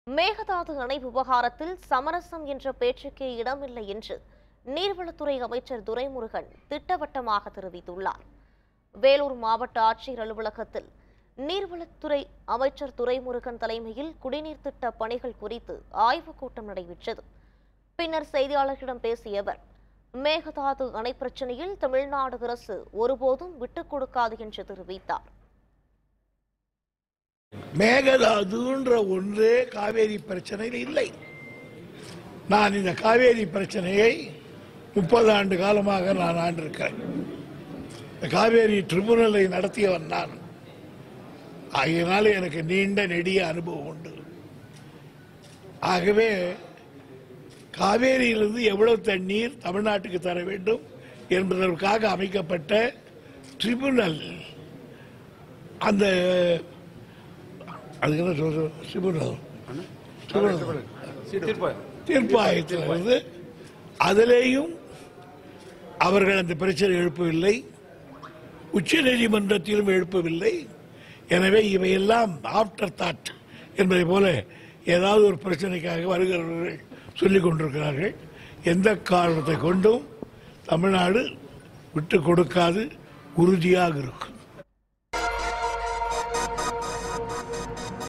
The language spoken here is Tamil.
மேகதாது அணை விவகாரத்தில் சமரசம் என்ற பேச்சுக்கே இடமில்லை என்று நீர்வளத்துறை அமைச்சர் துரைமுருகன் திட்டவட்டமாக தெரிவித்துள்ளார் வேலூர் மாவட்ட ஆட்சியர் அலுவலகத்தில் நீர்வளத்துறை அமைச்சர் துரைமுருகன் தலைமையில் குடிநீர் திட்ட பணிகள் குறித்து ஆய்வுக் கூட்டம் நடைபெற்றது பின்னர் செய்தியாளர்களிடம் பேசிய அவர் மேகதாது அணை பிரச்சனையில் தமிழ்நாடு அரசு ஒருபோதும் விட்டுக் கொடுக்காது என்று தெரிவித்தார் மேகதாதுன்ற ஒன்றே காவேரி பிரச்சனையில் இல்லை நான் இந்த காவேரி பிரச்சனையை முப்பது ஆண்டு காலமாக நான் ஆண்டிருக்கிறேன் இந்த காவேரி ட்ரிபுனலை நடத்தியவன் நான் ஆகையினால எனக்கு நீண்ட நெடிய அனுபவம் உண்டு ஆகவே காவேரியிலிருந்து எவ்வளவு தண்ணீர் தமிழ்நாட்டுக்கு தர வேண்டும் என்பதற்காக அமைக்கப்பட்ட ட்ரிபுனல் அந்த அதுக்கு என்ன சொல்றது ட்ரிபுனல் ட்ரிபுனல் தீர்ப்பாயத்திலிருந்து அதிலேயும் அவர்கள் அந்த பிரச்சனை எழுப்பவில்லை உச்ச நீதிமன்றத்திலும் எழுப்பவில்லை எனவே இவையெல்லாம் ஆஃப்டர் தாட் என்பதை போல ஏதாவது ஒரு பிரச்சனைக்காக வருகிறவர்கள் சொல்லிக் கொண்டிருக்கிறார்கள் எந்த காரணத்தை கொண்டும் தமிழ்நாடு விட்டு கொடுக்காது உறுதியாக இருக்கும்